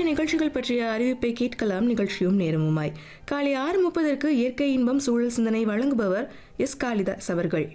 நிகழ்ச்சிகள் பற்றிய அறிவிப்பை கேட்கலாம் நிகழ்ச்சியும் நேரமுமாய் காலை ஆறு முப்பதற்கு இயற்கை இன்பம் சூழல் சிந்தனை வழங்குபவர் எஸ் காளிதாஸ் அவர்கள்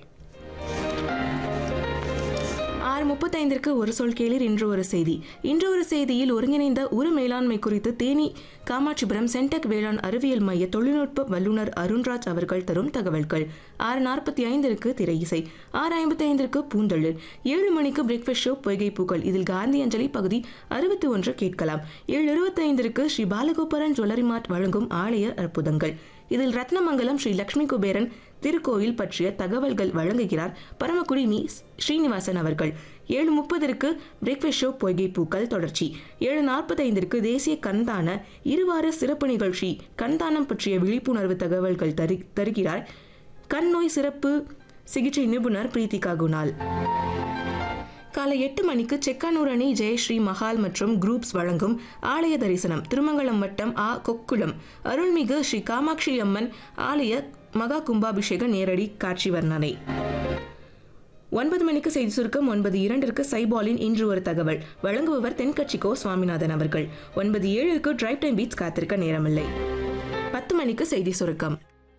ஆறு முப்பத்தைந்திற்கு ஒரு சொல் கேளிர் இன்று ஒரு செய்தி இன்று ஒரு செய்தியில் ஒருங்கிணைந்த உர மேலாண்மை குறித்து தேனி காமாட்சிபுரம் சென்டெக் வேளாண் அறிவியல் மைய தொழில்நுட்ப வல்லுநர் அருண்ராஜ் அவர்கள் தரும் தகவல்கள் ஆறு நாற்பத்தி ஐந்திற்கு திரை இசை ஆறு ஐம்பத்தி ஐந்திற்கு பூந்தளிர் ஏழு மணிக்கு பிரேக்ஃபாஸ்ட் ஷோ பொய்கை பூக்கள் இதில் காந்தி அஞ்சலி பகுதி அறுபத்தி ஒன்று கேட்கலாம் ஏழு இருபத்தி ஐந்திற்கு ஸ்ரீ பாலகோபுரன் ஜுவல்லரி மார்ட் வழங்கும் ஆலய அற்புதங்கள் இதில் ரத்னமங்கலம் ஸ்ரீ லட்சுமி குபேரன் திருக்கோயில் பற்றிய தகவல்கள் வழங்குகிறார் பரமக்குடி மீ ஸ்ரீனிவாசன் அவர்கள் ஏழு முப்பதற்கு பிரேக்ஃபாஸ்ட் ஷோ பொய்கை பூக்கள் தொடர்ச்சி ஏழு நாற்பத்தைந்திற்கு தேசிய கண்தான இருவார சிறப்பு நிகழ்ச்சி கண்தானம் பற்றிய விழிப்புணர்வு தகவல்கள் தரு தருகிறார் கண் நோய் சிறப்பு சிகிச்சை நிபுணர் பிரீத்திகா குணால் காலை எட்டு மணிக்கு செக்கானூர் அணி ஜெயஸ்ரீ மஹால் மற்றும் குரூப்ஸ் வழங்கும் ஆலய தரிசனம் திருமங்கலம் வட்டம் ஆ கொக்குளம் அருள்மிகு ஸ்ரீ காமாட்சி அம்மன் ஆலய மகா கும்பாபிஷேக நேரடி காட்சி வர்ணனை ஒன்பது மணிக்கு செய்தி சுருக்கம் ஒன்பது இரண்டிற்கு சைபாலின் இன்று ஒரு தகவல் வழங்குபவர் தென்கட்சிக்கோ சுவாமிநாதன் அவர்கள் ஒன்பது ஏழுக்கு டிரைவ் டைம் பீட்ஸ் காத்திருக்க நேரமில்லை பத்து மணிக்கு செய்தி சுருக்கம்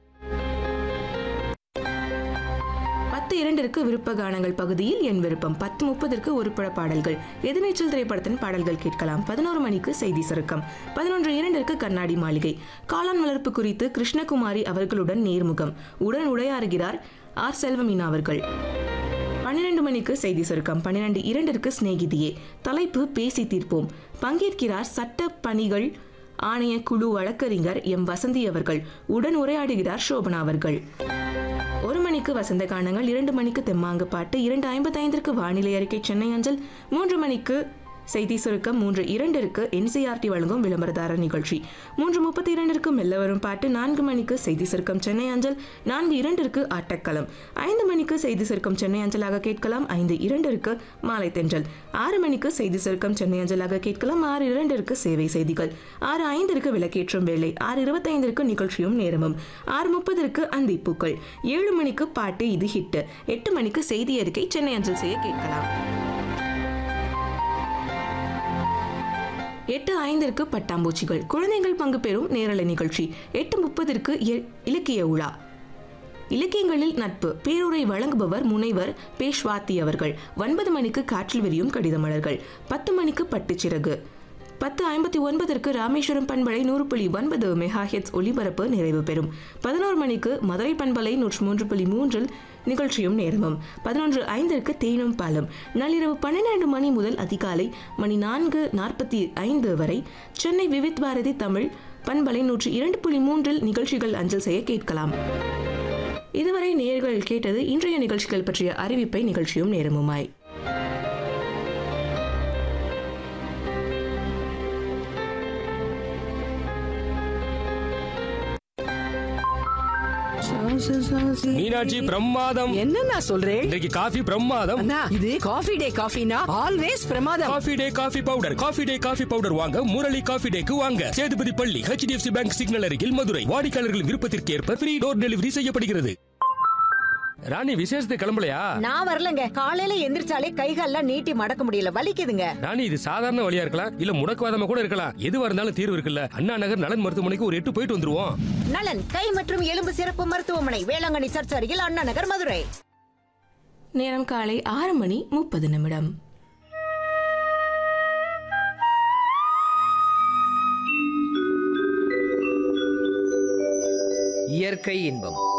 பத்து இரண்டிற்கு விருப்ப கானங்கள் பகுதியில் என் விருப்பம் பத்து முப்பதற்கு ஒரு பட பாடல்கள் எதிர்நீச்சல் திரைப்படத்தின் பாடல்கள் கேட்கலாம் பதினோரு மணிக்கு செய்தி சுருக்கம் பதினொன்று இரண்டிற்கு கண்ணாடி மாளிகை காளான் வளர்ப்பு குறித்து கிருஷ்ணகுமாரி அவர்களுடன் நேர்முகம் உடன் உரையாறுகிறார் ஆர் செல்வமீனா அவர்கள் பன்னிரண்டு மணிக்கு செய்தி சுருக்கம் பன்னிரண்டு இரண்டிற்கு சிநேகிதியே தலைப்பு பேசி தீர்ப்போம் பங்கேற்கிறார் சட்ட பணிகள் ஆணைய குழு வழக்கறிஞர் எம் வசந்தி அவர்கள் உடன் உரையாடுகிறார் சோபனா அவர்கள் ஒரு மணிக்கு வசந்த கானங்கள் இரண்டு மணிக்கு தெம்மாங்கு பாட்டு இரண்டு ஐம்பத்தைந்திற்கு வானிலை அறிக்கை சென்னை அஞ்சல் மூன்று மணிக்கு செய்தி சுருக்கம் மூன்று இரண்டிற்கு என்சிஆர்டி வழங்கும் விளம்பரதார நிகழ்ச்சி மூன்று முப்பத்தி இரண்டிற்கு மெல்ல வரும் பாட்டு நான்கு மணிக்கு செய்தி சுருக்கம் சென்னை அஞ்சல் நான்கு இரண்டிற்கு ஆட்டக்களம் ஐந்து மணிக்கு செய்தி சுருக்கம் சென்னை அஞ்சலாக கேட்கலாம் ஐந்து இரண்டிற்கு மாலை தென்றல் ஆறு மணிக்கு செய்தி சுருக்கம் சென்னை அஞ்சலாக கேட்கலாம் ஆறு இரண்டிற்கு சேவை செய்திகள் ஆறு ஐந்திற்கு விளக்கேற்றும் வேலை ஆறு இருபத்தைந்திற்கு நிகழ்ச்சியும் நேரமும் ஆறு முப்பதற்கு அந்திப்பூக்கள் ஏழு மணிக்கு பாட்டு இது ஹிட் எட்டு மணிக்கு செய்தி அறிக்கை சென்னை அஞ்சல் செய்ய கேட்கலாம் எட்டு ஐந்திற்கு பட்டாம்பூச்சிகள் குழந்தைகள் பங்கு பெறும் நேரலை நிகழ்ச்சி எட்டு முப்பதற்கு இ- இலக்கிய உலா இலக்கியங்களில் நட்பு பேருரை வழங்குபவர் முனைவர் பேஷ்வாத்தி அவர்கள் ஒன்பது மணிக்கு காற்றில் விரியும் கடிதமலர்கள் பத்து மணிக்கு பட்டுச்சிறகு பத்து ஐம்பத்தி ஒன்பதற்கு ராமேஸ்வரம் பண்பலை நூறு புள்ளி ஒன்பது மெகா ஹெட்ஸ் ஒலிபரப்பு நிறைவு பெறும் பதினோரு மணிக்கு மதுரை பண்பலை நூற்று மூன்று புள்ளி மூன்றில் நிகழ்ச்சியும் நேரமும் பதினொன்று ஐந்திற்கு தேனும் பாலம் நள்ளிரவு பன்னிரண்டு மணி முதல் அதிகாலை மணி நான்கு நாற்பத்தி ஐந்து வரை சென்னை விவித் பாரதி தமிழ் பண்பலை நூற்று இரண்டு புள்ளி மூன்றில் நிகழ்ச்சிகள் அஞ்சல் செய்ய கேட்கலாம் இதுவரை நேர்கள் கேட்டது இன்றைய நிகழ்ச்சிகள் பற்றிய அறிவிப்பை நிகழ்ச்சியும் நேரமுமாய் மீனாட்சி பிரமாதம் என்னண்ணா சொல்றேன் இன்றைக்கு காஃபி பிரமாதம் அண்ணா இது காஃபி டே காஃபினா ஆல்வேஸ் பிரமாதம் coffee day coffee powder coffee day coffee powder வாங்க முரளி காஃபி டேக்கு வாங்க சேதுபதி பள்ளி ஹெச்டிஎஃப்சி பேங்க் சிக்னல் அருகில் மதுரை வாடிக்கையாளர்கள் விருப்பத்திற்கு ஏற்ப ஃப்ரீ டோர் டெலிவரி செய்யப்படுகிறது ராணி விசேஷத்தை கிளம்பலையா நான் வரலங்க காலையில எந்திரிச்சாலே கைகால்லாம் நீட்டி மடக்க முடியல வலிக்குதுங்க ராணி இது சாதாரண வழியா இருக்கலாம் இல்ல முடக்குவாதமா கூட இருக்கலாம் எதுவா இருந்தாலும் தீர்வு இருக்குல்ல அண்ணா நகர் நலன் மருத்துவமனைக்கு ஒரு எட்டு போயிட்டு வந்துருவோம் நலன் கை மற்றும் எலும்பு சிறப்பு மருத்துவமனை வேளாங்கண்ணி சர்ச் அருகில் அண்ணா நகர் மதுரை நேரம் காலை ஆறு மணி முப்பது நிமிடம் இயற்கை இன்பம்